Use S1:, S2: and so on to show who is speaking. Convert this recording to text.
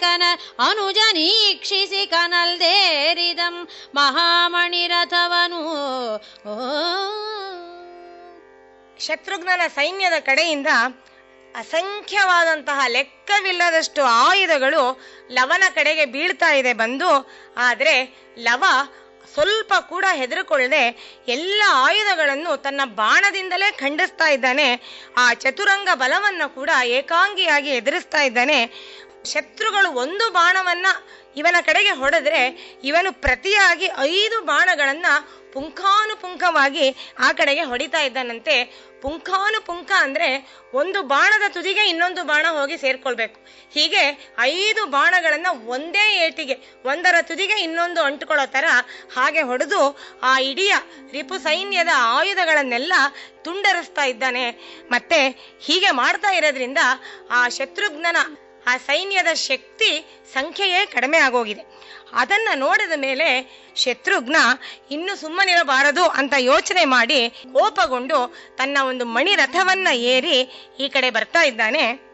S1: ಕನ ಅನುಜನೀಕ್ಷಿಸಿ ಕನಲ್ದೇರಿದಂ ಮಹಾಮಣಿರಥವನು ಓ
S2: ಶತ್ರುಘ್ನನ ಸೈನ್ಯದ ಕಡೆಯಿಂದ ಅಸಂಖ್ಯವಾದಂತಹ ಲೆಕ್ಕವಿಲ್ಲದಷ್ಟು ಆಯುಧಗಳು ಲವನ ಕಡೆಗೆ ಬೀಳ್ತಾ ಇದೆ ಬಂದು ಆದರೆ ಲವ ಸ್ವಲ್ಪ ಕೂಡ ಹೆದರಿಕೊಳ್ಳದೆ ಎಲ್ಲ ಆಯುಧಗಳನ್ನು ತನ್ನ ಬಾಣದಿಂದಲೇ ಖಂಡಿಸ್ತಾ ಇದ್ದಾನೆ ಆ ಚತುರಂಗ ಬಲವನ್ನು ಕೂಡ ಏಕಾಂಗಿಯಾಗಿ ಎದುರಿಸ್ತಾ ಇದ್ದಾನೆ ಶತ್ರುಗಳು ಒಂದು ಬಾಣವನ್ನ ಇವನ ಕಡೆಗೆ ಹೊಡೆದ್ರೆ ಇವನು ಪ್ರತಿಯಾಗಿ ಐದು ಬಾಣಗಳನ್ನ ಪುಂಖಾನುಪುಂಖವಾಗಿ ಆ ಕಡೆಗೆ ಹೊಡಿತಾ ಇದ್ದಾನಂತೆ ಪುಂಖಾನುಪುಂಖ ಅಂದ್ರೆ ಒಂದು ಬಾಣದ ತುದಿಗೆ ಇನ್ನೊಂದು ಬಾಣ ಹೋಗಿ ಸೇರ್ಕೊಳ್ಬೇಕು ಹೀಗೆ ಐದು ಬಾಣಗಳನ್ನ ಒಂದೇ ಏಟಿಗೆ ಒಂದರ ತುದಿಗೆ ಇನ್ನೊಂದು ಅಂಟುಕೊಳ್ಳೋ ತರ ಹಾಗೆ ಹೊಡೆದು ಆ ಇಡೀ ರಿಪು ಸೈನ್ಯದ ಆಯುಧಗಳನ್ನೆಲ್ಲ ತುಂಡರಿಸ್ತಾ ಇದ್ದಾನೆ ಮತ್ತೆ ಹೀಗೆ ಮಾಡ್ತಾ ಇರೋದ್ರಿಂದ ಆ ಶತ್ರುಘ್ನನ ಆ ಸೈನ್ಯದ ಶಕ್ತಿ ಸಂಖ್ಯೆಯೇ ಕಡಿಮೆ ಆಗೋಗಿದೆ ಅದನ್ನ ನೋಡಿದ ಮೇಲೆ ಶತ್ರುಘ್ನ ಇನ್ನು ಸುಮ್ಮನಿರಬಾರದು ಅಂತ ಯೋಚನೆ ಮಾಡಿ ಕೋಪಗೊಂಡು ತನ್ನ ಒಂದು ಮಣಿ ರಥವನ್ನ ಏರಿ ಈ ಕಡೆ ಬರ್ತಾ ಇದ್ದಾನೆ